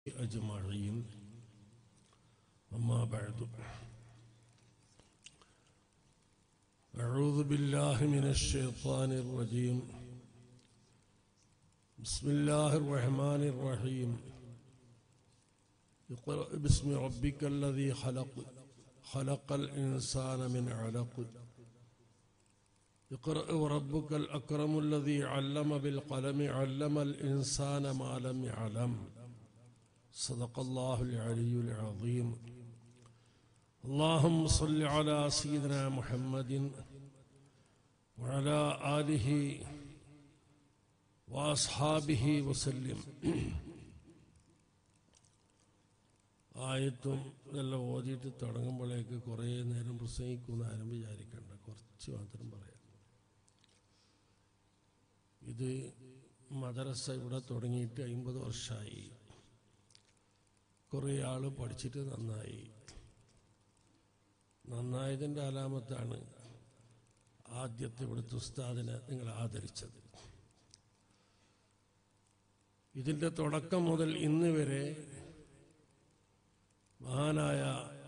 أجمعين أما بعد أعوذ بالله من الشيطان الرجيم بسم الله الرحمن الرحيم اقرأ باسم ربك الذي خلق خلق الإنسان من علق اقرأ وربك الأكرم الذي علم بالقلم علم الإنسان ما لم يعلم صدق الله العلي العظيم اللهم صل على سيدنا محمد وعلى آله وأصحابه وسلم ആയത്തും ഇതെല്ലാം ഓതിയിട്ട് തുടങ്ങുമ്പോഴേക്ക് കുറേ നേരം പ്രസംഗിക്കുമെന്ന് ആരും വിചാരിക്കണ്ട കുറച്ച് മാത്രം പറയാം ഇത് മദ്രസ ഇവിടെ തുടങ്ങിയിട്ട് അമ്പത് വർഷമായി കുറേ ആൾ പഠിച്ചിട്ട് നന്നായി നന്നായതിൻ്റെ അലാമത്താണ് ആദ്യത്തെ ഇവിടുത്തെ ഉസ്താദിനെ നിങ്ങൾ ആദരിച്ചത് ഇതിൻ്റെ തുടക്കം മുതൽ ഇന്ന് വരെ മഹാനായ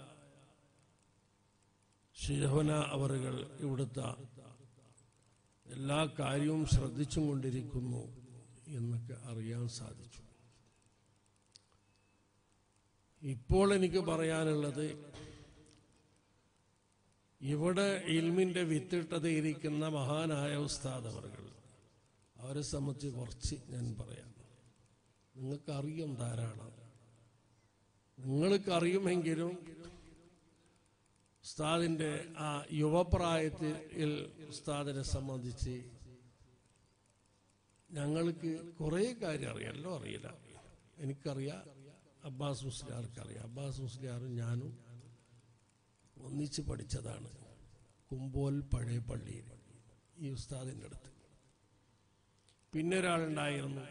ഷിഹന അവറുകൾ ഇവിടുത്തെ എല്ലാ കാര്യവും ശ്രദ്ധിച്ചും കൊണ്ടിരിക്കുന്നു എന്നൊക്കെ അറിയാൻ സാധിച്ചു ഇപ്പോൾ എനിക്ക് പറയാനുള്ളത് ഇവിടെ ഇൽമിൻ്റെ വിത്തിട്ടത് ഇരിക്കുന്ന മഹാനായ ഉസ്താദ് അവർകൾ അവരെ സംബന്ധിച്ച് കുറച്ച് ഞാൻ പറയാം നിങ്ങൾക്കറിയും ധാരാളം നിങ്ങൾക്കറിയുമെങ്കിലും ഉസ്താദിൻ്റെ ആ യുവപ്രായത്തിൽ ഉസ്താദിനെ സംബന്ധിച്ച് ഞങ്ങൾക്ക് കുറേ കാര്യം അറിയാം എല്ലാം അറിയില്ല എനിക്കറിയാം അബ്ബാസ് മുസ്ലിയാർക്ക് അറിയാം അബ്ബാസ് മുസ്ലിയാറും ഞാനും ഒന്നിച്ച് പഠിച്ചതാണ് കുമ്പോൽ പഴയ പള്ളിയിൽ ഈ ഉസ്താദിൻ്റെ അടുത്ത് പിന്നെ ഒരാളുണ്ടായിരുന്നു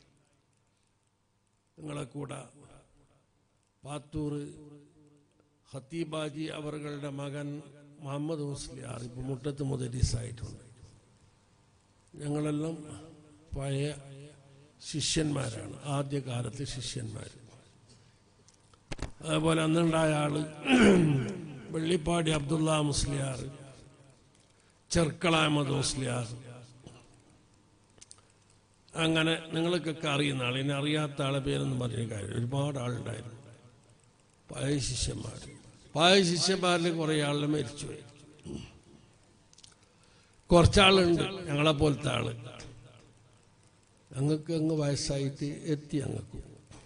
നിങ്ങളെ കൂടെ പാത്തൂർ ഹത്തീബാജി അവറുകളുടെ മകൻ മുഹമ്മദ് മുസ്ലിയാർ ഇപ്പം മുട്ടത്ത് മുദരീസായിട്ടുണ്ട് ഞങ്ങളെല്ലാം പഴയ ശിഷ്യന്മാരാണ് ആദ്യകാലത്ത് ശിഷ്യന്മാർ അതുപോലെ അന്നുണ്ടായ ആള് വെള്ളിപ്പാടി അബ്ദുള്ള മുസ്ലിയാർ ചെർക്കള അഹമ്മദ് മുസ്ലിയാർ അങ്ങനെ നിങ്ങൾക്കൊക്കെ അറിയുന്ന ആൾ ഇനി അറിയാത്ത ആളെ പേരൊന്നും പറഞ്ഞ കാര്യം ഒരുപാട് ആളുണ്ടായിരുന്നു പഴയ ശിഷ്യന്മാർ പഴയ ശിഷ്യന്മാരിൽ കുറേ ആളുകൾ മരിച്ചുപോയി കുറച്ചാളുണ്ട് ഞങ്ങളെ പോലത്തെ ആള് ഞങ്ങൾക്ക് അങ്ങ് വയസ്സായിട്ട് എത്തി ഞങ്ങൾക്ക്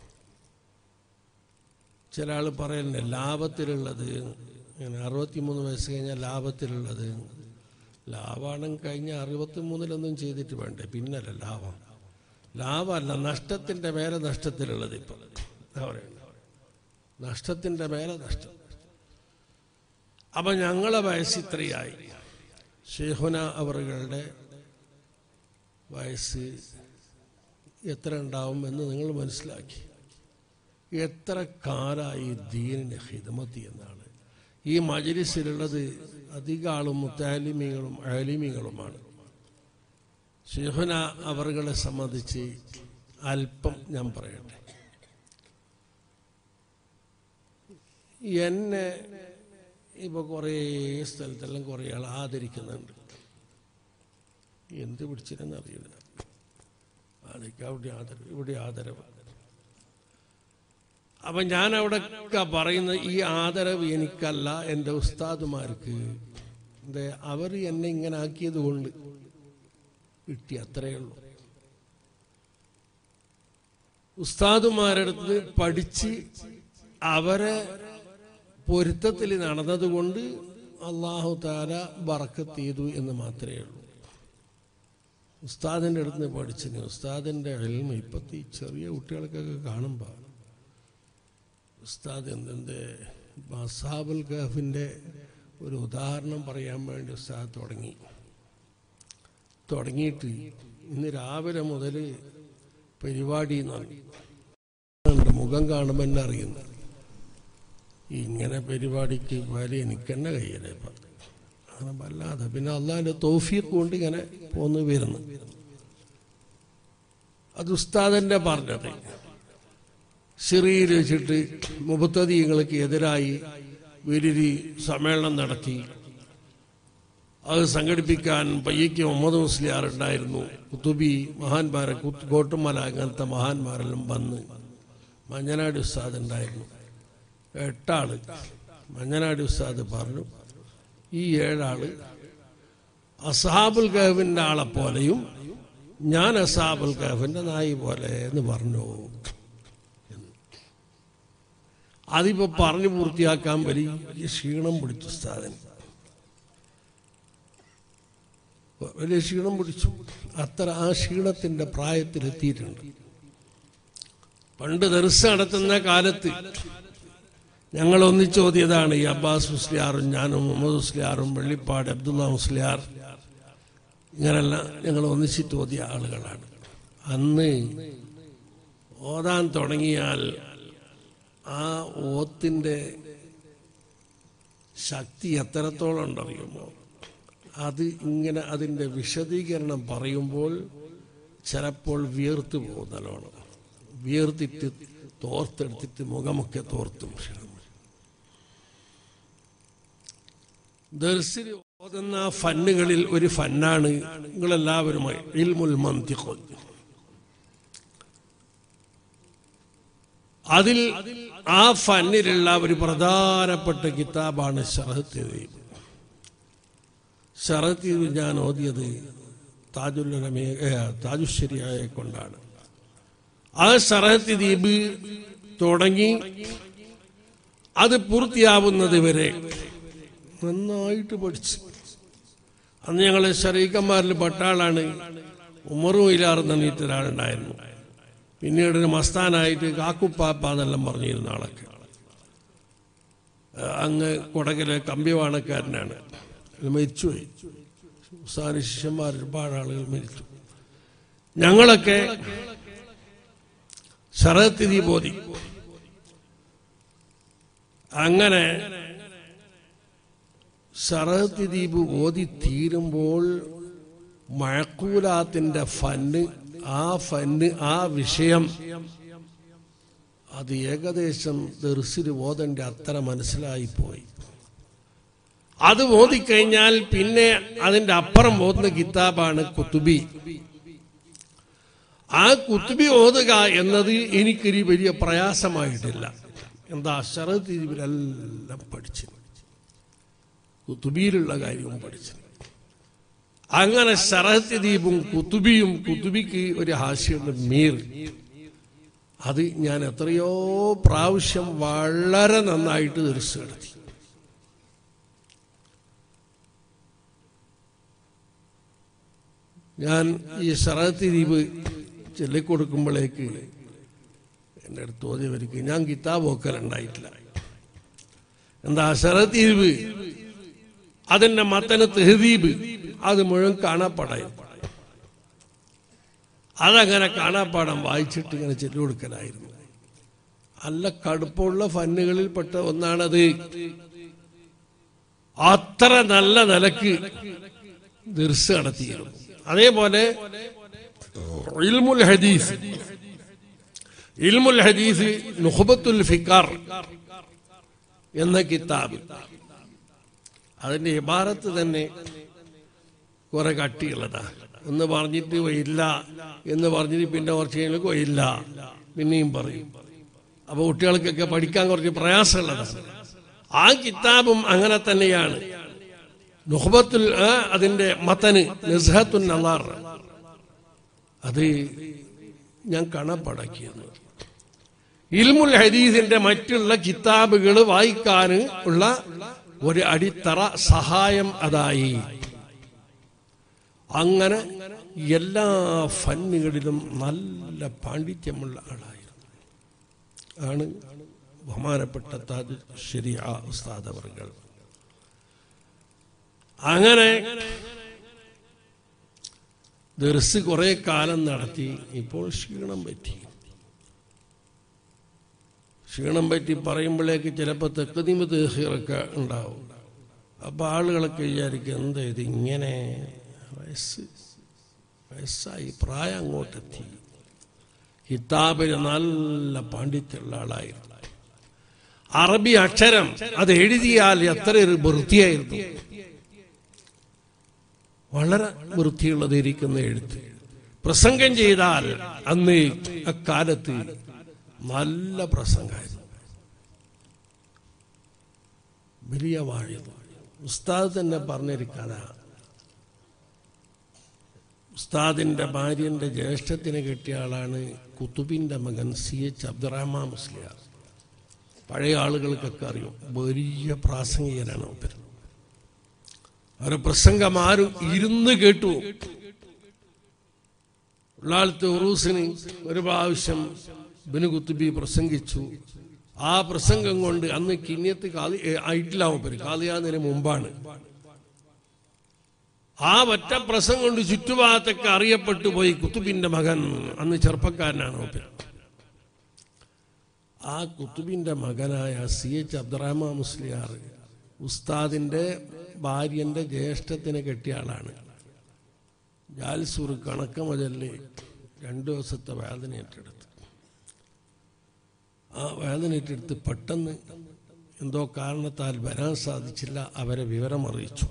ചില ആൾ പറയുന്നുണ്ട് ലാഭത്തിലുള്ളത് ഇങ്ങനെ അറുപത്തിമൂന്ന് വയസ്സ് കഴിഞ്ഞാൽ ലാഭത്തിലുള്ളത് ലാഭമാണെങ്കിൽ കഴിഞ്ഞ അറുപത്തിമൂന്നിലൊന്നും ചെയ്തിട്ട് വേണ്ടേ പിന്നല്ല ലാഭം ലാഭമല്ല നഷ്ടത്തിൻ്റെ മേലെ നഷ്ടത്തിലുള്ളത് ഇപ്പം എന്താ പറയുന്നത് നഷ്ടത്തിൻ്റെ മേലെ നഷ്ടം അപ്പം ഞങ്ങളെ വയസ്സ് ഇത്രയായി ഷെയ്ഹുന അവറുകളുടെ വയസ്സ് എത്ര ഉണ്ടാവും എന്ന് നിങ്ങൾ മനസ്സിലാക്കി എത്ര കാലമായി ദീനിൻ്റെ ഹിദമത്തി എന്നാണ് ഈ മജലിസിലുള്ളത് അധിക ആളും മുത്താലിമികളും ആലിമികളുമാണ് ഷെയ്ഹുന അവറുകളെ സംബന്ധിച്ച് അല്പം ഞാൻ പറയട്ടെ എന്നെ ഇപ്പോൾ കുറേ സ്ഥലത്തെല്ലാം കുറേ ആൾ ആദരിക്കുന്നുണ്ട് എന്ത് പിടിച്ചില്ലെന്ന് അറിയില്ല ആദരിക്കുക അവിടെ ആദരവ് ഇവിടെ ആദരവ് അപ്പം ഞാൻ അവിടെ പറയുന്ന ഈ ആദരവ് എനിക്കല്ല എൻ്റെ ഉസ്താദുമാർക്ക് എന്താ അവർ എന്നെ ഇങ്ങനെ ആക്കിയത് കൊണ്ട് കിട്ടി അത്രയേ ഉള്ളൂ ഉസ്താദുമാരടുത്ത് പഠിച്ച് അവരെ പൊരുത്തത്തിൽ നടന്നതുകൊണ്ട് അള്ളാഹു താര ബറക്കത്ത് ചെയ്തു എന്ന് മാത്രമേ ഉള്ളൂ ഉസ്താദിൻ്റെ അടുത്ത് പഠിച്ചിന് ഉസ്താദിൻ്റെ എൽമ ഇപ്പോഴത്തെ ഈ ചെറിയ കുട്ടികൾക്കൊക്കെ കാണുമ്പോൾ ഉസ്താദ് എന്തെന്ത് മസാബുൽ ഗഫിൻ്റെ ഒരു ഉദാഹരണം പറയാൻ വേണ്ടി ഉസ്താദ് തുടങ്ങി തുടങ്ങിയിട്ട് ഇന്ന് രാവിലെ മുതൽ പരിപാടി എന്നാണ് മുഖം കാണുമ്പോൾ എന്നെ അറിയുന്നത് ഇങ്ങനെ പരിപാടിക്ക് പോയാൽ എനിക്ക് തന്നെ കഴിയില്ല ഇപ്പം അങ്ങനെ വല്ലാതെ പിന്നെ അള്ളാഹിൻ്റെ തോഫീക്ക് കൊണ്ട് ഇങ്ങനെ പോന്ന് വരുന്നു അത് ഉസ്താദൻ്റെ പറഞ്ഞത് സിറിയയിൽ വെച്ചിട്ട് മുബത്തദീങ്ങൾക്ക് എതിരായി വലിയൊരു സമ്മേളനം നടത്തി അത് സംഘടിപ്പിക്കാൻ പയ്യയ്ക്ക് മുഹമ്മദ് മുസ്ലിയാർ ഉണ്ടായിരുന്നു കുത്തുബി മഹാന്മാരെ കുത്ത് കോട്ടുമല അങ്ങനത്തെ മഹാന്മാരെല്ലാം വന്ന് മഞ്ഞനാടി ഉസ്താദ് ഉണ്ടായിരുന്നു എട്ടാള് മഞ്ഞനാടി ഉസ്താദ് പറഞ്ഞു ഈ ഏഴാള് അസാബുൽ ഗഹബിൻ്റെ ആളെ പോലെയും ഞാൻ അസാബുൽ ഗഹബിൻ്റെ നായി പോലെ എന്ന് പറഞ്ഞു അതിപ്പോ പറഞ്ഞു പൂർത്തിയാക്കാൻ വലിയ ക്ഷീണം പിടിച്ചു ഉസ്താദിന് വലിയ ക്ഷീണം പിടിച്ചു അത്ര ആ ക്ഷീണത്തിന്റെ പ്രായത്തിലെത്തിയിട്ടുണ്ട് പണ്ട് ദർസ് നടത്തുന്ന കാലത്ത് ഞങ്ങൾ ഒന്നിച്ചോതിയതാണ് ഈ അബ്ബാസ് മുസ്ലിയാറും ഞാനും മുഹമ്മദ് മുസ്ലിയാറും വെള്ളിപ്പാട് അബ്ദുള്ള മുസ്ലിയാർ ഇങ്ങനെല്ലാം ഞങ്ങൾ ഒന്നിച്ചിട്ട് ഓതിയ ആളുകളാണ് അന്ന് ഓതാൻ തുടങ്ങിയാൽ ആ ഓത്തിൻ്റെ ശക്തി എത്രത്തോളം ഉണ്ടറിയുമോ അത് ഇങ്ങനെ അതിൻ്റെ വിശദീകരണം പറയുമ്പോൾ ചിലപ്പോൾ വിയർത്ത് പോകും നല്ലോണം വിയർത്തിട്ട് തോർത്തെടുത്തിട്ട് മുഖമൊക്കെ തോർത്തും ദർശിൽ ഓതുന്ന ഫന്നുകളിൽ ഒരു ഫന്നാണ് നിങ്ങളെല്ലാവരുമായി ഇൽമുൽ മന്തിഖ് അതിൽ ആ ഫന്നിലുള്ള ഒരു പ്രധാനപ്പെട്ട കിതാബാണ് ഷറഹത്ത് ദ്വീപ് ഷറഹത്ത് ദ്വീപ് ഞാൻ ഓതിയത് താജുല്ലമേ താജുശ്ശേരിയായെ കൊണ്ടാണ് ആ ഷറഹത്ത് ദ്വീപ് തുടങ്ങി അത് പൂർത്തിയാവുന്നത് വരെ നന്നായിട്ട് പഠിച്ചു അന്ന് ഞങ്ങൾ ഷറീക്കന്മാരിൽ പട്ടാളാണ് ഉമറും ഇലാർന്ന് നീറ്റ് ഒരാളുണ്ടായിരുന്നു പിന്നീട് ഒരു മസ്താനായിട്ട് കാക്കുപ്പാപ്പ എന്നെല്ലാം പറഞ്ഞിരുന്ന ആളൊക്കെ അങ്ങ് കൊടകിലെ കമ്പിവാണക്കാരനാണ് മരിച്ചുപോയി ഉസ്താനി ശിഷ്യന്മാർ ഒരുപാട് ആളുകൾ മരിച്ചു ഞങ്ങളൊക്കെ ശരത്തിരി ബോധി അങ്ങനെ ശരത്ത് ദ്വീപ് ഓതി തീരുമ്പോൾ മഴക്കൂലാത്തിന്റെ ഫന്ന് ആ ഫന്ന് ആ വിഷയം അത് ഏകദേശം ദർസിൽ ഓതന്റെ അത്ര മനസ്സിലായി പോയി അത് ഓതിക്കഴിഞ്ഞാൽ പിന്നെ അതിന്റെ അപ്പുറം ഓതുന്ന കിതാബാണ് കുത്തുബി ആ കുത്തുബി ഓതുക എന്നത് എനിക്കൊരു വലിയ പ്രയാസമായിട്ടില്ല എന്താ ശരത് ദ്വീപിലെല്ലാം പഠിച്ചു കുത്തുബിയിലുള്ള കാര്യവും പഠിച്ചു അങ്ങനെ ശരഹത്ത് ദ്വീപും കുത്തുബിയും കുത്തുബിക്ക് ഒരു ഹാസ്യമുണ്ട് മീർ അത് ഞാൻ എത്രയോ പ്രാവശ്യം വളരെ നന്നായിട്ട് ദർശ നടത്തി ഞാൻ ഈ ശരഹത്ത് ദ്വീപ് ചൊല്ലിക്കൊടുക്കുമ്പോഴേക്ക് എൻ്റെ അടുത്ത് തോന്നിയവർക്ക് ഞാൻ കിതാബ് നോക്കലുണ്ടായിട്ടില്ല എന്താ ശരഹത്ത് ദ്വീപ് അതിന്റെ മത്തന് തെഹദീബ് അത് മുഴുവൻ കാണാപ്പാടായിരുന്നു അതങ്ങനെ കാണാപ്പാടം വായിച്ചിട്ട് ഇങ്ങനെ ചെല്ലു കൊടുക്കലായിരുന്നു നല്ല കടുപ്പമുള്ള ഫന്നുകളിൽ പെട്ട ഒന്നാണത് അത്ര നല്ല നിലക്ക് ദർശ നടത്തിയിരുന്നു അതേപോലെ ഇൽമുൽ ഹദീസ് ഇൽമുൽ ഹദീസ് നുഹബത്തുൽ ഫിക്കാർ എന്ന കിതാബ് അതിന്റെ ഇബാറത്ത് തന്നെ കുറെ കട്ടിയുള്ളതാ എന്ന് പറഞ്ഞിട്ട് ഇല്ല എന്ന് പറഞ്ഞിട്ട് പിന്നെ കുറച്ച് കഴിഞ്ഞാൽ ഇല്ല പിന്നെയും പറയും അപ്പൊ കുട്ടികൾക്കൊക്കെ പഠിക്കാൻ കുറച്ച് പ്രയാസമുള്ളതാണ് ആ കിതാബും അങ്ങനെ തന്നെയാണ് നുഹബത്തുൽ അതിന്റെ മത്തന് നിസ്ഹത്തുൽ നലാർ അത് ഞാൻ കണപ്പടക്കിയത് ഇൽമുൽ ഹദീസിന്റെ മറ്റുള്ള കിതാബുകൾ വായിക്കാൻ ഉള്ള ഒരു അടിത്തറ സഹായം അതായി അങ്ങനെ എല്ലാ ഫന്നുകളിലും നല്ല പാണ്ഡിത്യമുള്ള ആളായിരുന്നു ആണ് ബഹുമാനപ്പെട്ട താജ് ശരിയ ഉസ്താദവർകൾ അങ്ങനെ ദർസ് കുറെ കാലം നടത്തി ഇപ്പോൾ ക്ഷീണം പറ്റി ക്ഷീണം പറ്റി പറയുമ്പോഴേക്ക് ചിലപ്പോൾ തെക്കതിമ തേഹീറൊക്കെ ഉണ്ടാവും അപ്പൊ ആളുകളൊക്കെ വിചാരിക്കും എന്താ ഇത് ഇങ്ങനെ വയസ്സ് വയസ്സായി പ്രായം അങ്ങോട്ടെത്തി കിതാബിന് നല്ല പാണ്ഡിത്യമുള്ള ആളായിരുന്നു അറബി അക്ഷരം അത് എഴുതിയാൽ എത്ര ഒരു വൃത്തിയായിരുന്നു വളരെ വൃത്തിയുള്ളത് ഇരിക്കുന്ന എഴുത്ത് പ്രസംഗം ചെയ്താൽ അന്ന് അക്കാലത്ത് നല്ല പ്രസംഗമായിരുന്നു വലിയ വാഴ ഉസ്താദ് തന്നെ പറഞ്ഞൊരു കഥ ഉസ്താദിന്റെ ഭാര്യന്റെ ജ്യേഷ്ഠത്തിന് കിട്ടിയ ആളാണ് കുത്തുബിന്റെ മകൻ സി എച്ച് അബ്ദുറഹ്മാൻ മുസ്ലിയാർ പഴയ ആളുകൾക്കൊക്കെ അറിയും വലിയ പ്രാസംഗികനാണ് അവർ അവരെ പ്രസംഗം ആരും ഇരുന്ന് കേട്ടു ഉള്ളാളത്തെ ഉറൂസിന് ഒരു പ്രാവശ്യം ബിനു കുത്തുബി പ്രസംഗിച്ചു ആ പ്രസംഗം കൊണ്ട് അന്ന് കിണ്യത്ത് കാതി ആയിട്ടില്ല മൂപ്പര് കാതിയാന്നതിന് മുമ്പാണ് ആ ഒറ്റ പ്രസംഗം കൊണ്ട് ചുറ്റുഭാഗത്തൊക്കെ അറിയപ്പെട്ടു പോയി കുത്തുബിന്റെ മകൻ അന്ന് ചെറുപ്പക്കാരനാണ് മൂപ്പര് ആ കുത്തുബിന്റെ മകനായ സി എച്ച് അബ്ദുറഹ്മാൻ മുസ്ലിയാർ ഉസ്താദിന്റെ ഭാര്യന്റെ ജ്യേഷ്ഠത്തിന് കെട്ടിയ ആളാണ് ജാൽസൂർ കണക്ക മുതല് രണ്ടു ദിവസത്തെ വേദന ഏറ്റെടുത്തു ആ വേദന ഏറ്റെടുത്ത് പെട്ടെന്ന് എന്തോ കാരണത്താൽ വരാൻ സാധിച്ചില്ല അവരെ വിവരം അറിയിച്ചു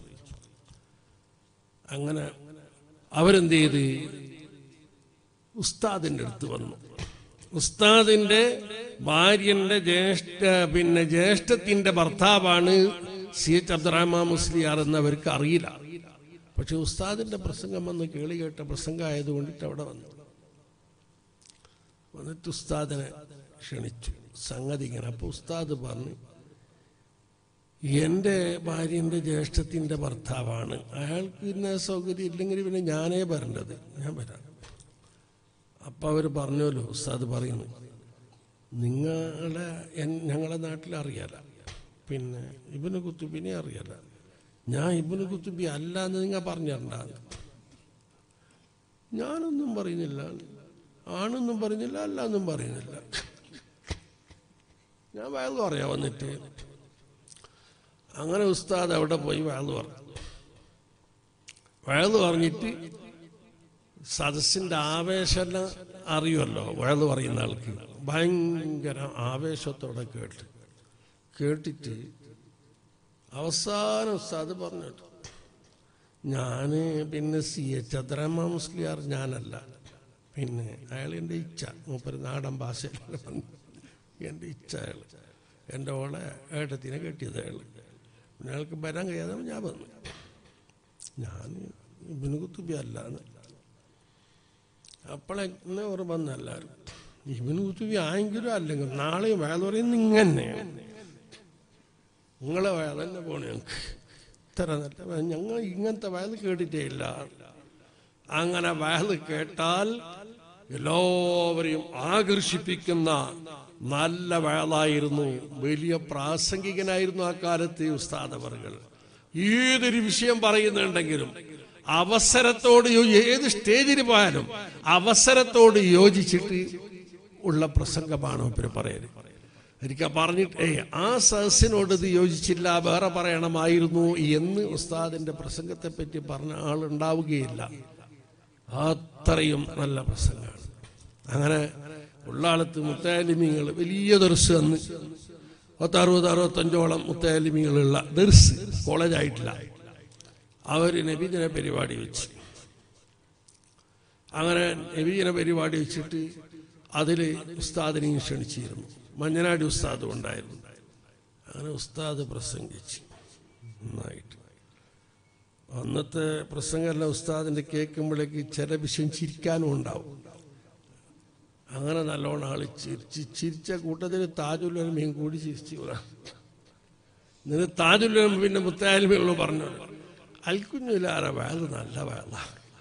അങ്ങനെ അവരെന്ത് ചെയ്ത് ഉസ്താദിൻ്റെ അടുത്ത് വന്നു ഉസ്താദിന്റെ ഭാര്യന്റെ ജ്യേഷ്ഠ പിന്നെ ജ്യേഷ്ഠത്തിന്റെ ഭർത്താവാണ് സി എച്ച് അബ്ദുറഹ്മാൻ മുസ്ലിയാർ എന്നവർക്ക് അറിയില്ല പക്ഷെ ഉസ്താദിന്റെ പ്രസംഗം വന്ന് കേളി കേട്ട പ്രസംഗം ആയതുകൊണ്ടിട്ട് അവിടെ വന്നു വന്നിട്ട് ഉസ്താദിനെ ക്ഷണിച്ചു സംഗതി ഇങ്ങനെ അപ്പൊ ഉസ്താദ് പറഞ്ഞു എൻ്റെ ഭാര്യൻ്റെ ജ്യേഷ്ഠത്തിൻ്റെ ഭർത്താവാണ് അയാൾക്ക് പിന്നെ സൗകര്യം ഇല്ലെങ്കിൽ പിന്നെ ഞാനേ വരേണ്ടത് ഞാൻ വരാം അപ്പം അവർ പറഞ്ഞല്ലോ ഉസ്താദ് പറയുന്നു നിങ്ങളെ എൻ- ഞങ്ങളെ നാട്ടിൽ അറിയാല പിന്നെ ഇബിന് കുത്തുബിനെ അറിയാല ഞാൻ ഇബിന് കുത്തുബി അല്ല എന്ന് നിങ്ങൾ പറഞ്ഞിട്ടുണ്ടാകും ഞാനൊന്നും പറയുന്നില്ല ആണൊന്നും പറയുന്നില്ല അല്ല എന്നും പറയുന്നില്ല ഞാൻ വയൽ പറയാ വന്നിട്ട് അങ്ങനെ ഉസ്താദ് അവിടെ പോയി വയൽ പറഞ്ഞു വയൽ പറഞ്ഞിട്ട് സദസ്സിന്റെ ആവേശം അറിയുമല്ലോ വയൽ പറയുന്ന ആൾക്ക് ഭയങ്കര ആവേശത്തോടെ കേട്ട് കേട്ടിട്ട് അവസാനം ഉസ്താദ് പറഞ്ഞു ഞാന് പിന്നെ സി എച്ച് അദ്രഹ്മാൻ മുസ്ലിയാർ ഞാനല്ല പിന്നെ അയാൾ എൻ്റെ ഇച്ഛ മൂപ്പര് നാടൻ ഭാഷയിൽ പറഞ്ഞു എൻ്റെ ഇച്ഛ അയാൾ എൻ്റെ ഓളെ ഏട്ടത്തിനെ കെട്ടിയത് അയാൾ പിന്നെ അയാൾക്ക് വരാൻ കഴിയാതെ ഞാൻ വന്നു ഞാൻ ഇബിന് കുത്തുബി അല്ല അപ്പോഴെന്നെ ഓർ വന്നെല്ലാവരും ഇബിന് കുത്തുബി ആയെങ്കിലും അല്ലെങ്കിൽ നാളെ വേല പറയുന്നത് ഇങ്ങനെ നിങ്ങളെ വേല തന്നെ പോണേ ഞങ്ങൾക്ക് ഇത്ര നല്ല ഞങ്ങൾ ഇങ്ങനത്തെ വയൽ കേട്ടിട്ടേ ഇല്ല അങ്ങനെ വയൽ കേട്ടാൽ എല്ലാവരെയും ആകർഷിപ്പിക്കുന്ന നല്ല വയലായിരുന്നു വലിയ പ്രാസംഗികനായിരുന്നു ആ കാലത്ത് ഉസ്താദ് അവർകൾ ഏതൊരു വിഷയം പറയുന്നുണ്ടെങ്കിലും അവസരത്തോട് യോ- ഏത് സ്റ്റേജിൽ പോയാലും അവസരത്തോട് യോജിച്ചിട്ട് ഉള്ള പ്രസംഗമാണ് ഇവര് പറയുന്നത് ഒരിക്കൽ പറഞ്ഞിട്ട് ഏയ് ആ സദസ്സിനോട് ഇത് യോജിച്ചില്ല വേറെ പറയണമായിരുന്നു എന്ന് ഉസ്താദിന്റെ പ്രസംഗത്തെ പറ്റി പറഞ്ഞ ആളുണ്ടാവുകയില്ല അത്രയും നല്ല പ്രസംഗമാണ് അങ്ങനെ ഉള്ളാളത്ത് മുത്താലിമിങ്ങൾ വലിയ ദർസ് അന്ന് പത്തറുപത് അറുപത്തഞ്ചോളം മുത്താലിമികളുള്ള ദർസ് കോളേജായിട്ടില്ല അവർ നബിദിന പരിപാടി വെച്ച് അങ്ങനെ നബിദിന പരിപാടി വെച്ചിട്ട് അതിൽ ഉസ്താദിനെയും ക്ഷണിച്ചിരുന്നു മഞ്ഞനാടി ഉസ്താദും ഉണ്ടായിരുന്നു അങ്ങനെ ഉസ്താദ് പ്രസംഗിച്ചു നന്നായിട്ട് അന്നത്തെ പ്രസംഗമല്ല ഉസ്താദിന്റെ കേൾക്കുമ്പോഴേക്ക് ചില വിഷയം ചിരിക്കാനും ഉണ്ടാവും അങ്ങനെ നല്ലോണം ആള് ചിരിച്ച് ചിരിച്ച കൂട്ടത്തിൽ താജുല്ലമയും കൂടി ചിരിച്ചു എന്നിട്ട് താജുല്ലം പിന്നെ മുത്തായാലുമയുള്ള പറഞ്ഞു അൽക്കുഞ്ഞിലാറെ വേല നല്ല വേല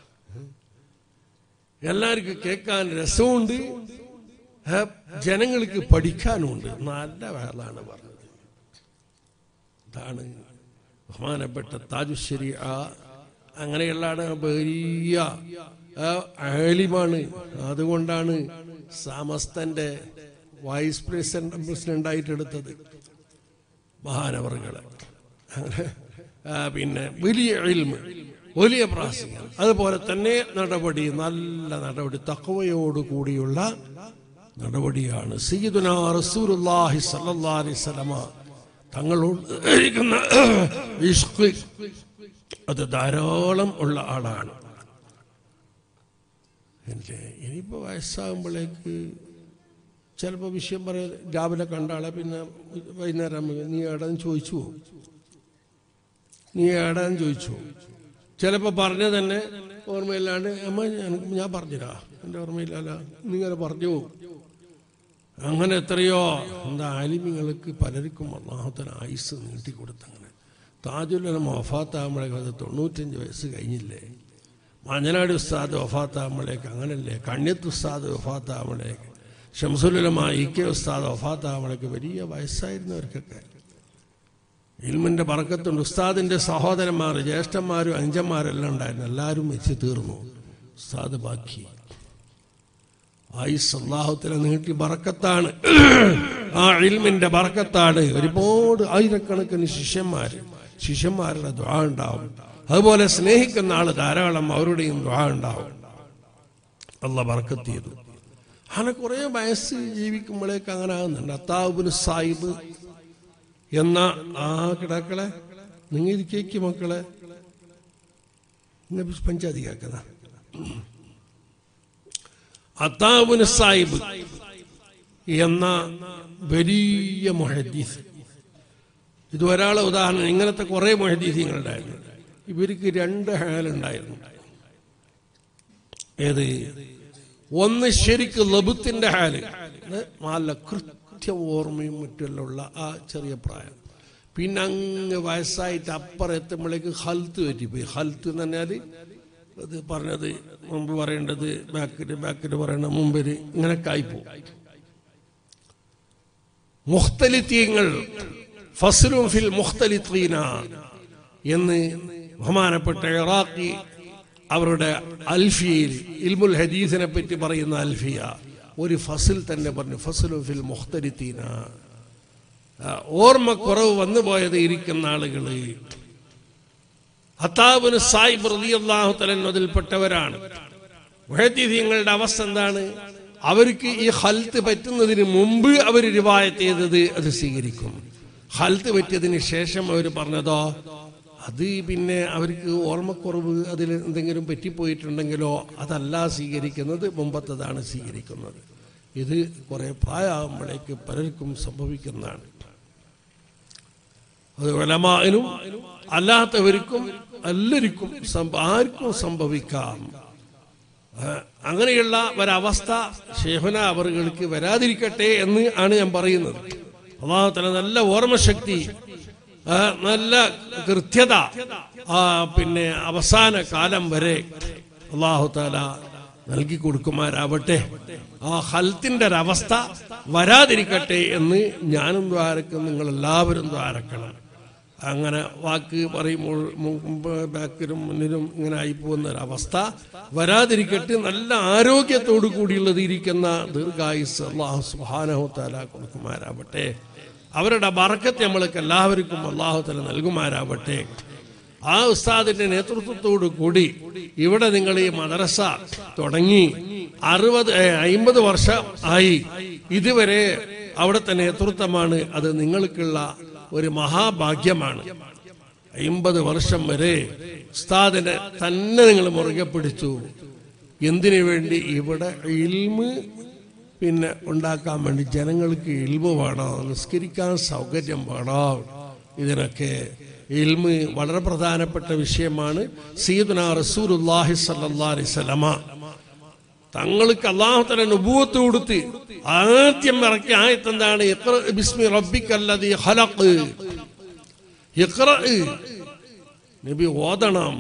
എല്ലാവർക്കും കേൾക്കാൻ രസമുണ്ട് ഏ, ജനങ്ങൾക്ക് പഠിക്കാനുമുണ്ട് നല്ല വേളാണ് പറഞ്ഞത് ഇതാണ് ബഹുമാനപ്പെട്ട താജുശ്ശേരി ആ അങ്ങനെയുള്ള ആള് വലിയ ആ, ആലിമാണ് അതുകൊണ്ടാണ് സമസ്തന്റെ വൈസ് പ്രസിഡന്റ് പ്രസിഡന്റായിട്ട് എടുത്തത് മഹാനവറുകളെ അങ്ങനെ ആ, പിന്നെ വലിയ ഇൽമ് വലിയ പ്രാസിംഗം അതുപോലെ തന്നെ നടപടി നല്ല നടപടി തക്കവയോട് കൂടിയുള്ള നടപടിയാണ് സയ്യിദുന റസൂലുള്ളാഹി സല്ലല്ലാഹു അലൈഹി വസല്ലമ തങ്ങളോട് ഇരിക്കുന്ന ഇഷ്ക് അത് ധാരാളം ഉള്ള ആളാണ് അല്ലേ ഇനിയിപ്പോൾ വയസ്സാകുമ്പോഴേക്ക് ചിലപ്പോൾ വിഷയം പറയാൻ രാവിലെ കണ്ട ആളെ പിന്നെ വൈകുന്നേരം ആകുമ്പോൾ നീ എവിടെന്ന് ചോദിച്ചു പോകും നീ എവിടെന്ന് ചോദിച്ചു പോകും ചിലപ്പോൾ പറഞ്ഞ തന്നെ ഓർമ്മയില്ലാണ്ട് അമ്മ ഞാൻ ഞാൻ പറഞ്ഞിരാ എൻ്റെ ഓർമ്മയില്ലല്ല നിങ്ങൾ പറഞ്ഞു പോകും അങ്ങനെ എത്രയോ എന്താ ആലിമിങ്ങൾക്ക് പലർക്കും അള്ളാഹത്തിന് ആയുസ് നീട്ടിക്കൊടുത്തങ്ങനെ താജുല്ലം വഫാത്താകുമ്പോഴേക്ക് അത് തൊണ്ണൂറ്റഞ്ച് വയസ്സ് കഴിഞ്ഞില്ലേ മഞ്ഞനാട് ഉസ്താദ് വഫാത്താകുമ്പോഴേക്ക് അങ്ങനല്ലേ കണ്യത്ത് ഉസ്താദ് വഫാത്താകുമ്പോഴേക്ക് ഷംസുലമ ഇ കെ ഉസ്താദ് വഫാത്താകുമ്പോഴേക്ക് വലിയ വയസ്സായിരുന്നവർക്കൊക്കെ ഇൽമിൻ്റെ പറക്കത്തുണ്ട് ഉസ്താദിൻ്റെ സഹോദരന്മാർ ജ്യേഷ്ഠന്മാരും അഞ്ചന്മാരെല്ലാം ഉണ്ടായിരുന്നു എല്ലാവരും വെച്ച് തീർന്നു ഉസ്താദ് ബാക്കി ആയുസ് അള്ളാഹുത്തിനെ നീട്ടി ബറക്കത്താണ് ആ ഇൽമിന്റെ ബറക്കത്താണ് ഒരുപാട് ആയിരക്കണക്കിന് ശിഷ്യന്മാർ ശിഷ്യന്മാരുടെ ദ്വാ ഉണ്ടാവും അതുപോലെ സ്നേഹിക്കുന്ന ആള് ധാരാളം അവരുടെയും ദ്വാ ഉണ്ടാവും അല്ല ബറക്കത്ത് ചെയ്തു അങ്ങനെ കുറേ വയസ്സ് ജീവിക്കുമ്പോഴേക്ക് അങ്ങനെ ആകുന്നുണ്ട് അത്താബുൽ സാഹിബ് എന്ന ആ കിടാക്കളെ നിങ്ങൾ ഇരിക്കേക്ക് മക്കളെ നിങ്ങൾ പഞ്ചായത്ത് കേൾക്കുന്ന അത്താബുൽ സാഹിബ് എന്ന വലിയ മൊഹദീസ് ഇത് ഒരാളെ ഉദാഹരണം ഇങ്ങനത്തെ കുറേ മൊഹദീസിങ്ങളുണ്ടായിരുന്നു ഇവർക്ക് രണ്ട് ഹാലുണ്ടായിരുന്നു ഏത് ഒന്ന് ശരിക്ക് ലബുത്തിന്റെ ഹാല് അത് നല്ല കൃത്യ ഓർമ്മയും മറ്റുമെല്ലാം ഉള്ള ആ ചെറിയ പ്രായം പിന്നെ അങ്ങ് വയസ്സായിട്ട് അപ്പുറം എത്തുമ്പോഴേക്ക് ഹൽത്ത് പറ്റിപ്പോയി ഹൽത്ത് എന്ന് പറഞ്ഞാൽ അത് പറഞ്ഞത് മുമ്പ് പറയേണ്ടത് ബാക്കിൽ ബാക്കിൽ പറയണ മുമ്പിൽ ഇങ്ങനൊക്കെ ആയിപ്പോ മുഖ്തലിത്തീങ്ങൾ ഫസ്ലും ഫിൽ മുഖ്തലിത്തീന എന്ന് ബഹുമാനപ്പെട്ട ഇറാഖി അവരുടെ അൽഫിയയിൽ ഇൽമുൽ ഹദീസിനെ പറ്റി പറയുന്ന അൽഫിയ ഒരു ഫസിൽ തന്നെ പറഞ്ഞു ഫസലു ഫിൽ മുഖ്തലിത്തീന ഓർമ്മക്കുറവ് വന്നു പോയത് ഇരിക്കുന്ന ആളുകള് ഹത്താബിന് സായിബ് റളിയല്ലാഹു തലൻ അതിൽപ്പെട്ടവരാണ് മുഹദ്ദീസീങ്ങളുടെ അവസ്ഥ എന്താണ് അവർക്ക് ഈ ഹൽത്ത് പറ്റുന്നതിന് മുമ്പ് അവർ റിവായത്ത് ചെയ്തത് അത് സ്വീകരിക്കും ഹൽത്ത് പറ്റിയതിന് ശേഷം അവർ പറഞ്ഞതോ അത് പിന്നെ അവർക്ക് ഓർമ്മക്കുറവ് അതിൽ എന്തെങ്കിലും പറ്റിപ്പോയിട്ടുണ്ടെങ്കിലോ അതല്ല സ്വീകരിക്കുന്നത് മുമ്പത്തതാണ് സ്വീകരിക്കുന്നത് ഇത് കുറെ പ്രായമാകുമ്പോഴേക്ക് പലർക്കും സംഭവിക്കുന്നതാണ് അത് വലമാനും അല്ലാത്തവർക്കും എല്ലാവർക്കും സംഭ- ആർക്കും സംഭവിക്കാം ആ, അങ്ങനെയുള്ള ഒരവസ്ഥ ഷേഹുന അവറുകൾക്ക് വരാതിരിക്കട്ടെ എന്ന് ആണ് ഞാൻ പറയുന്നത് അള്ളാഹുത്തല നല്ല ഓർമ്മശക്തി ആ, നല്ല കൃത്യത ആ, പിന്നെ അവസാന കാലം വരെ അള്ളാഹുത്താല നൽകി കൊടുക്കുമാരാവട്ടെ ആ ഹൽത്തിന്റെ ഒരവസ്ഥ വരാതിരിക്കട്ടെ എന്ന് ഞാനും ദ്വാരക്കും നിങ്ങൾ എല്ലാവരും ദ്വാരക്കണം അങ്ങനെ വാക്ക് പറയുമ്പോൾ മുമ്പ് ബാക്കിലും മുന്നിലും ഇങ്ങനെ ആയിപ്പോകുന്ന ഒരവസ്ഥ വരാതിരിക്കട്ടെ നല്ല ആരോഗ്യത്തോടു കൂടിയുള്ളത് ഇരിക്കുന്ന ദീർഘായുസ് അള്ളാഹു സുഹാനഹു താല കൊടുക്കുമാരാവട്ടെ അവരുടെ ബറക്കത്ത് നമ്മൾക്ക് എല്ലാവർക്കും അള്ളാഹു തല നൽകുമാരാവട്ടെ ആ ഉസ്താദിന്റെ നേതൃത്വത്തോടു കൂടി ഇവിടെ നിങ്ങൾ ഈ മദ്രസ തുടങ്ങി അറുപത് ഏ, അയിമ്പത് വർഷം ആയി ഇതുവരെ അവിടുത്തെ നേതൃത്വമാണ് അത് നിങ്ങൾക്കുള്ള ഒരു മഹാഭാഗ്യമാണ് അയിമ്പത് വർഷം വരെ ഉസ്താദിനെ തന്നെ നിങ്ങൾ മുറുകെ പിടിച്ചു എന്തിനു വേണ്ടി ഇവിടെ ഇൽമ് പിന്നെ ഉണ്ടാക്കാൻ വേണ്ടി ജനങ്ങൾക്ക് ഇൽമ് വേണം നിസ്കരിക്കാൻ സൗകര്യം വേണം ഇതിനൊക്കെ ഇൽമ് വളരെ പ്രധാനപ്പെട്ട വിഷയമാണ് സീദുന റസൂലുല്ലാഹി സല്ലല്ലാഹി അലൈഹി വസല്ലമ തങ്ങൾക്ക് അള്ളാഹുത്തല നുബൂത്ത് കൊടുത്ത് ആദ്യം ഇറക്കിയ ആയത്ത് എന്താണ് ഇഖ്റ ബിസ്മി റബ്ബിക്കല്ലദീ ഖലഖ് ഇഖ്റ നബി ഓതണം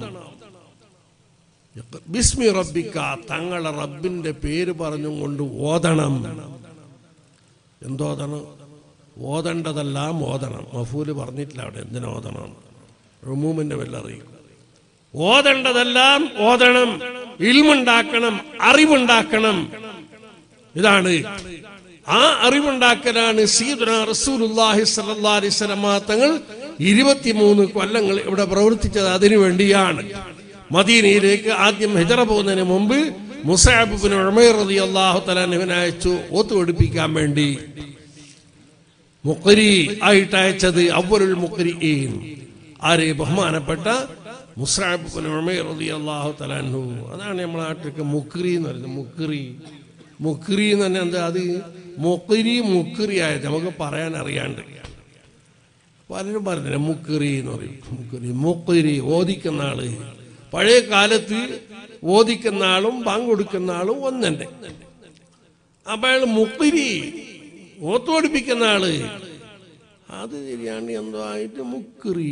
ഇഖ്റ ബിസ്മി റബ്ബിക്ക തങ്ങളെ റബ്ബിന്റെ പേര് പറഞ്ഞും കൊണ്ട് ഓതണം എന്തോതണം ഓതേണ്ടതെല്ലാം ഓതണം മഫൂല് പറഞ്ഞിട്ടില്ല അവിടെ എന്തിനാ ഓതണം റമൂമിന്റെ വല്ലറിയും ഓതേണ്ടതെല്ലാം ഓതണം ഇൽമുണ്ടാക്കണം അറിവുണ്ടാക്കണം ഇതാണ് ആ അറിവുണ്ടാക്കലാണ് സീദുന റസൂലുള്ളാഹി സ്വല്ലല്ലാഹി അലൈഹി വസല്ലമ തങ്ങൾ ഇരുപത്തിമൂന്ന് കൊല്ലങ്ങൾ ഇവിടെ പ്രവർത്തിച്ചത് അതിനു വേണ്ടിയാണ് മദീനയിലേക്ക് ആദ്യം ഹിജറ പോകുന്നതിന് മുമ്പ് മുസാബിബിന് ഉമേർ റതി അള്ളാഹു തലാനുവിനെ അയച്ചു ഓത്ത് പഠിപ്പിക്കാൻ വേണ്ടി മുക്കരി ആയിട്ട് അയച്ചത് അവരുൽ മുക്കരിഈൻ ആര് ബഹുമാനപ്പെട്ട മുസാബിബിന് ഉമേർ റതി അള്ളാഹു തലാൻഹു അതാണ് നമ്മുടെ നാട്ടിലേക്ക് മുക്രി എന്ന് പറയുന്നത് മുക്രി മുക്രി എന്ന് പറഞ്ഞാൽ എന്താ അത് മുക്കരി മുക്രി ആയത് നമുക്ക് പറയാൻ അറിയാണ്ട് പലരും പറഞ്ഞില്ല മുക്കറി എന്ന് പറയും മുക്കറി മുക്കരി ഓദിക്കുന്ന ആള് പഴയ കാലത്ത് ഓദിക്കുന്ന ആളും ബാങ്ക് കൊടുക്കുന്ന ആളും ഒന്നെ അപ്പൊ അയാൾ മുക്കരി ഓത്ത് പഠിപ്പിക്കുന്ന ആള് അത് ശരിയാണ് എന്തോ ആയിട്ട് മുക്കറി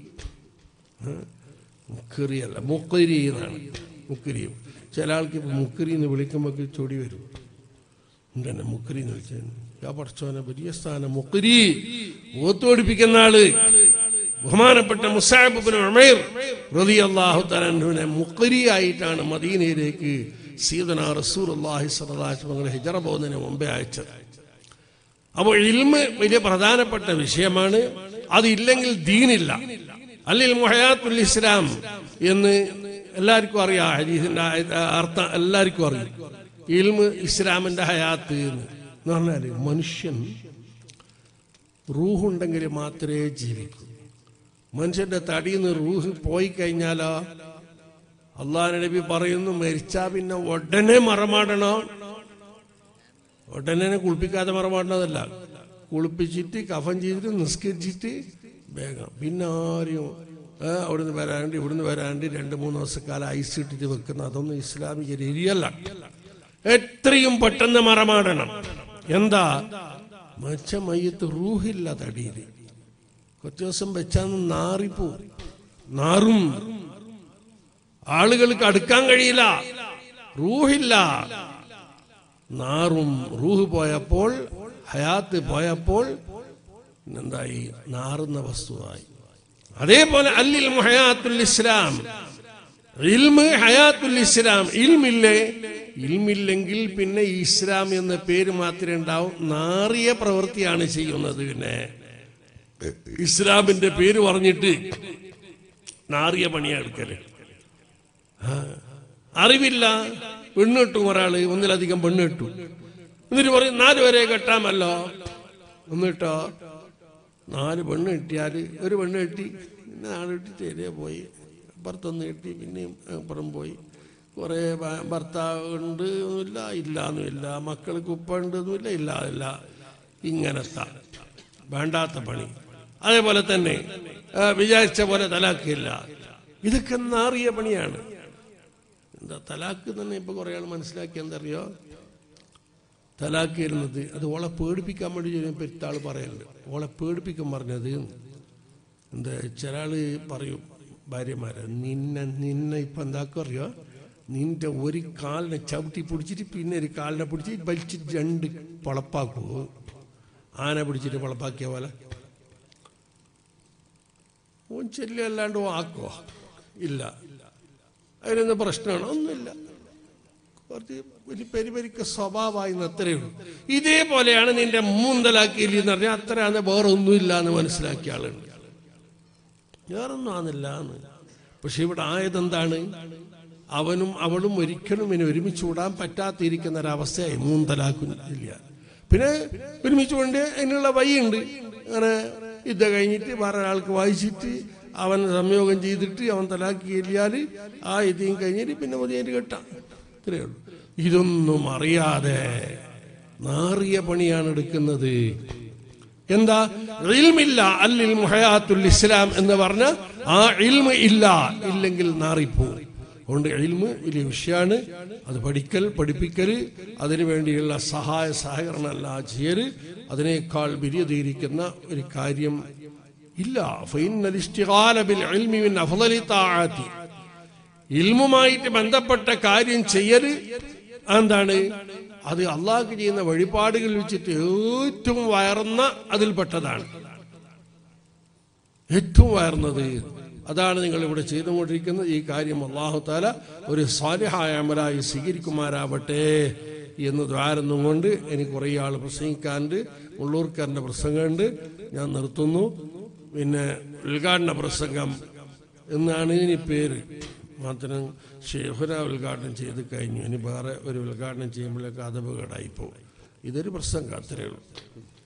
മുക്കറി അല്ല മുക്കരി എന്നാണ് മുക്കരി ചില ആൾക്ക് ഇപ്പൊ മുക്കരി എന്ന് വിളിക്കുമ്പോൾ ചൊടി വരും ഉണ്ടെന്നെ മുക്കരി എന്ന് വിളിച്ചാൽ യാ പഠിച്ചോനെ വലിയ സ്ഥാനം മുക്കരി ഓത്തോടിപ്പിക്കുന്ന ആള് ബഹുമാനപ്പെട്ട മുസാബിബിന് ഉമേർ റളിയല്ലാഹു തആലാനെ മുക്കരി ആയിട്ടാണ് മദീനയിലേക്ക് സീദന റസൂൽ അള്ളാഹി സ്വലാസ്മങ്ങൾ ഹിജറ പോകുന്നതിന് മുമ്പേ അയച്ചത് അപ്പോൾ ഇൽമ് വലിയ പ്രധാനപ്പെട്ട വിഷയമാണ് അതില്ലെങ്കിൽ ദീനില്ല അല്ലിൽ മുഹയാത്തുൽ ഇസ്ലാം എന്ന് എല്ലാവർക്കും അറിയാം ഹദീസിന്റെ അർത്ഥം എല്ലാവർക്കും അറിയാം ഇൽമ് ഇസ്ലാമിന്റെ ഹയാത്ത് എന്ന് എന്ന് പറഞ്ഞാല് മനുഷ്യൻ റൂഹുണ്ടെങ്കിൽ മാത്രമേ ജീവിക്കൂ മനുഷ്യന്റെ തടിയിൽ നിന്ന് റൂഹ് പോയി കഴിഞ്ഞാലോ അള്ളാഹ് നബി പറയുന്നു മരിച്ചാ പിന്നെ ഉടനെ മറമാടണോ ഉടനെ കുളിപ്പിക്കാതെ മറമാടണതല്ല കുളിപ്പിച്ചിട്ട് കഫൻ ചെയ്തിട്ട് നിസ്കരിച്ചിട്ട് വേഗം പിന്നെ ആരും ഏ, അവിടുന്ന് വരാണ്ട് ഇവിടുന്ന് വരാണ്ട് രണ്ട് മൂന്ന് ദിവസക്കാലം ഐസ് ഇട്ടിട്ട് വെക്കുന്ന അതൊന്നും ഇസ്ലാമിക രീതിയല്ല എത്രയും പെട്ടെന്ന് മറമാടണം എന്താ മച്ച മയ്യത്ത് റൂഹില്ല തടിയിൽ കുറച്ച് ദിവസം വെച്ചാന്ന് നാറിപ്പോ നാറും ആളുകൾക്ക് അടുക്കാൻ കഴിയില്ല റൂഹില്ല നാറും റൂഹ് പോയപ്പോൾ ഹയാത്ത് പോയപ്പോൾ എന്തായി നാറുന്ന വസ്തുവായി അതേപോലെ അല്ലിൽ ഹയാത്തുൽ ഇസ്ലാം ഇൽമ് ഹയാത്തുൽ ഇസ്ലാം ഇൽമില്ലേ ഇൽമില്ലെങ്കിൽ പിന്നെ ഇസ്ലാം എന്ന പേര് മാത്രമേ ഉണ്ടാവും നാറിയ പ്രവൃത്തിയാണ് ചെയ്യുന്നത് പിന്നെ ഇസ്ലാമിന്റെ പേര് പറഞ്ഞിട്ട് നാറിയ പണിയാ എടുക്കല് ആ. അറിവില്ല പെണ്ണ് കിട്ടും ഒരാള് ഒന്നിലധികം പെണ്ണ് കിട്ടും എന്നിട്ട് പറയും നാല് വരെ കെട്ടാമല്ലോ എന്നിട്ടോ നാല് പെണ്ണ് കിട്ടിയാല് ഒരു പെണ്ണ് കിട്ടി പിന്നെ നാല് കിട്ടി ചെറിയ പോയി അപ്പുറത്തൊന്ന് കിട്ടി പിന്നെയും അപ്പുറം പോയി കുറേ ഭ- ഭർത്താവ് ഉണ്ട് ഒന്നുമില്ല ഇല്ലാന്നുമില്ല മക്കൾക്ക് ഉപ്പ ഉണ്ടെന്നുമില്ല ഇല്ല ഇല്ല ഇങ്ങനത്തെ വേണ്ടാത്ത പണി അതേപോലെ തന്നെ ആ, വിചാരിച്ച പോലെ തലാക്കില്ല ഇതൊക്കെ നാറിയ പണിയാണ് എന്താ തലാക്ക് തന്നെ ഇപ്പൊ കുറെ ആൾ മനസ്സിലാക്കി എന്തറിയോ തലാക്ക് വരുന്നത് അത് ഓളെ പേടിപ്പിക്കാൻ വേണ്ടി പെരുത്ത ആള് പറയലുണ്ട് ഓളെ പേടിപ്പിക്കാൻ പറഞ്ഞത് എന്താ ചില ആള് പറയും ഭാര്യമാരെ നിന്നെ നിന്നെ ഇപ്പൊ എന്താക്കും അറിയോ നിന്റെ ഒരു കാലിനെ ചവിട്ടി പിടിച്ചിട്ട് പിന്നെ ഒരു കാലിനെ പിടിച്ച് വലിച്ചിട്ട് രണ്ട് പളപ്പാക്കൂ ആന പിടിച്ചിട്ട് പളപ്പാക്കിയ പോലെ ഓൻ ചെല്ലി അല്ലാണ്ട് ഓൻ ആക്കോ ഇല്ല അതിനൊന്നും പ്രശ്നമാണ് ഒന്നുമില്ല കുറച്ച് ഒരു പെരിപരിക്ക സ്വഭാവമായി അത്രയേ ഉള്ളൂ ഇതേപോലെയാണ് നിന്റെ മൂന്തലാക്കിയില്ല എന്ന് പറഞ്ഞാൽ അത്രയാണ് വേറെ ഒന്നുമില്ല എന്ന് മനസ്സിലാക്കിയ ആളുണ്ട് വേറൊന്നും ആന്നില്ല എന്ന് പക്ഷെ ഇവിടെ ആയതെന്താണ് അവനും അവളും ഒരിക്കലും ഇനി ഒരുമിച്ച് വിടാൻ പറ്റാത്തിരിക്കുന്ന ഒരവസ്ഥയായി മൂന്തലാക്കുന്നില്ല പിന്നെ ഒരുമിച്ച് കൊണ്ട് അതിനുള്ള വഴിയുണ്ട് അങ്ങനെ ഇത് കഴിഞ്ഞിട്ട് വേറെ ഒരാൾക്ക് വായിച്ചിട്ട് അവൻ സംയോഗം ചെയ്തിട്ട് അവൻ തലാക്കി എല്ലിയാൽ ആ ഇതേം കഴിഞ്ഞിട്ട് പിന്നെ മതിയായിട്ട് കെട്ടാം ഇത്രയേ ഉള്ളൂ ഇതൊന്നും അറിയാതെ നാറിയ പണിയാണ് എടുക്കുന്നത് എന്താ ഇൽമില്ല അല്ലിൽ മുഹയാത്തുൽ ഇസ്ലാം എന്ന് പറഞ്ഞ ആ ഇൽമ ഇല്ല ഇല്ലെങ്കിൽ നാറിപ്പോവും അതുകൊണ്ട് ഇൽമ് വലിയ വിഷയമാണ് അത് പഠിക്കൽ പഠിപ്പിക്കൽ അതിനു വേണ്ടിയുള്ള സഹായ സഹകരണം എല്ലാം ചെയ്യൽ അതിനേക്കാൾ വിരിയതിരിക്കുന്ന ഒരു കാര്യം ഇല്ല ഫൈനൽ ഇഷ്തിഗാല ബിൽ ഇൽമി മിൻ അഫ്ളലി താഅത്തി ഇൽമുമായിട്ട് ബന്ധപ്പെട്ട കാര്യം ചെയ്യല് എന്താണ് അത് അള്ളാഹ്ക്ക് ചെയ്യുന്ന വഴിപാടുകൾ വെച്ചിട്ട് ഏറ്റവും വയർന്ന അതിൽപ്പെട്ടതാണ് ഏറ്റവും വയർന്നത് അതാണ് നിങ്ങൾ ഇവിടെ ചെയ്തുകൊണ്ടിരിക്കുന്നത് ഈ കാര്യം അള്ളാഹു താല ഒരു സ്വാലിഹായ അമലായി സ്വീകരിക്കുമാരാവട്ടെ എന്ന് ദ്വാരന്നും കൊണ്ട് എനിക്ക് കുറേ ആൾ പ്രസംഗിക്കാനുണ്ട് ഉള്ളൂർക്കാരൻ്റെ പ്രസംഗമുണ്ട് ഞാൻ നിർത്തുന്നു പിന്നെ ഉദ്ഘാടന പ്രസംഗം എന്നാണ് ഇനി പേര് മാത്രം ഷെയ്ഖുന ഉദ്ഘാടനം ചെയ്ത് കഴിഞ്ഞു ഇനി വേറെ ഒരു ഉദ്ഘാടനം ചെയ്യുമ്പോഴേക്ക് അത് അപകടമായി പോകും ഇതൊരു പ്രശ്നം അത്രയേ ഉള്ളൂ